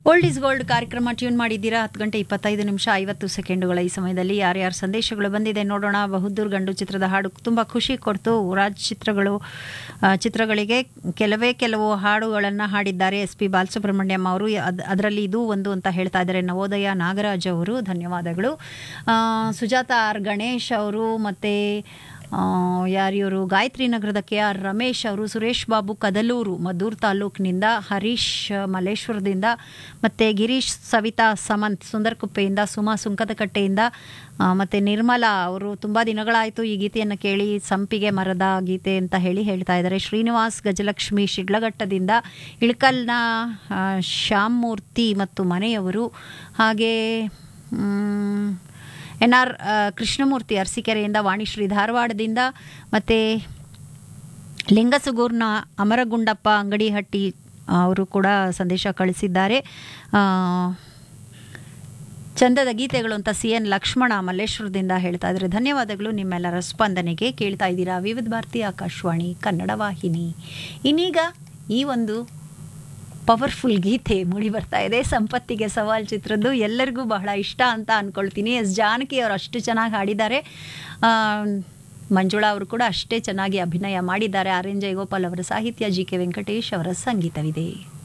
old is gold ಕಾರ್ಯಕ್ರಮ tune ಮಾಡಿದ್ದೀರಾ ಹತ್ತು ಗಂಟೆ ಇಪ್ಪತ್ತೈದು ನಿಮಿಷ ಐವತ್ತು ಸೆಕೆಂಡುಗಳ ಈ ಸಮಯದಲ್ಲಿ ಯಾರ್ಯಾರ ಸಂದೇಶಗಳು ಬಂದಿದೆ ನೋಡೋಣ ಬಹದ್ದೂರ್ ಗಂಡು ಚಿತ್ರದ ಹಾಡು ತುಂಬ ಖುಷಿ ಕೊಡ್ತು ರಾಜ್ ಚಿತ್ರಗಳು ಆ, ಚಿತ್ರಗಳಿಗೆ ಕೆಲವೇ ಕೆಲವು ಹಾಡುಗಳನ್ನು ಹಾಡಿದ್ದಾರೆ ಎಸ್ ಪಿ ಬಾಲಸುಬ್ರಹ್ಮಣ್ಯಂ ಅವರು ಅದ್ ಅದರಲ್ಲಿ ಇದು ಒಂದು ಅಂತ ಹೇಳ್ತಾ ಇದ್ದಾರೆ ನವೋದಯ ನಾಗರಾಜ್ ಅವರು ಧನ್ಯವಾದಗಳು ಆ, ಸುಜಾತ ಆರ್ ಗಣೇಶ್ ಅವರು ಮತ್ತು ಯಾರಿವರು ಗಾಯತ್ರಿ ನಗರದ ಕೆ ಆರ್ ರಮೇಶ್ ಅವರು ಸುರೇಶ್ ಬಾಬು ಕದಲೂರು ಮದ್ದೂರು ತಾಲೂಕಿನಿಂದ ಹರೀಶ್ ಮಲ್ಲೇಶ್ವರದಿಂದ ಮತ್ತು ಗಿರೀಶ್ ಸವಿತಾ ಸಮಂತ್ ಸುಂದರಕುಪ್ಪೆಯಿಂದ ಸುಮಾ ಸುಂಕದಕಟ್ಟೆಯಿಂದ ಮತ್ತು ನಿರ್ಮಲಾ ಅವರು ತುಂಬ ದಿನಗಳಾಯಿತು ಈ ಗೀತೆಯನ್ನು ಕೇಳಿ ಸಂಪಿಗೆ ಮರದ ಗೀತೆ ಅಂತ ಹೇಳಿ ಹೇಳ್ತಾ ಇದ್ದಾರೆ ಶ್ರೀನಿವಾಸ್ ಗಜಲಕ್ಷ್ಮಿ ಶಿಡ್ಲಘಟ್ಟದಿಂದ ಇಳಕಲ್ನ ಆ, ಶ್ಯಾಮ್ ಮೂರ್ತಿ ಮತ್ತು ಮನೆಯವರು ಹಾಗೆ ಮ್, ಎನ್ ಆರ್ ಕೃಷ್ಣಮೂರ್ತಿ ಅರಸೀಕೆರೆಯಿಂದ ವಾಣಿಶ್ರೀ ಧಾರವಾಡದಿಂದ ಮತ್ತು ಲಿಂಗಸುಗೂರ್ನ ಅಮರಗುಂಡಪ್ಪ ಅಂಗಡಿಹಟ್ಟಿ ಅವರು ಕೂಡ ಸಂದೇಶ ಕಳಿಸಿದ್ದಾರೆ ಆ, ಚಂದದ ಗೀತೆಗಳು ಅಂತ ಸಿ ಎನ್ ಲಕ್ಷ್ಮಣ ಮಲ್ಲೇಶ್ವರದಿಂದ ಹೇಳ್ತಾ ಇದ್ದಾರೆ ಧನ್ಯವಾದಗಳು ನಿಮ್ಮೆಲ್ಲರ ಸ್ಪಂದನೆಗೆ ಕೇಳ್ತಾ ಇದ್ದೀರಾ ವಿವಿಧ ಭಾರತಿ ಆಕಾಶವಾಣಿ ಕನ್ನಡ ವಾಹಿನಿ ಇನ್ನೀಗ ಈ ಒಂದು ಪವರ್ಫುಲ್ ಗೀತೆ ಮೂಡಿ ಬರ್ತಾ ಇದೆ ಸಂಪತ್ತಿಗೆ ಸವಾಲ್ ಚಿತ್ರದ್ದು ಎಲ್ಲರಿಗೂ ಬಹಳ ಇಷ್ಟ ಅಂತ ಅನ್ಕೊಳ್ತೀನಿ ಎಸ್ ಜಾನಕಿ ಅವರು ಅಷ್ಟು ಚೆನ್ನಾಗಿ ಹಾಡಿದ್ದಾರೆ ಆ, ಮಂಜುಳಾ ಅವರು ಕೂಡ ಅಷ್ಟೇ ಚೆನ್ನಾಗಿ ಅಭಿನಯ ಮಾಡಿದ್ದಾರೆ ಆರ್ ಎನ್ ಜಯಗೋಪಾಲ್ ಅವರ ಸಾಹಿತ್ಯ ಜಿ ಕೆ ವೆಂಕಟೇಶ್ ಅವರ ಸಂಗೀತವಿದೆ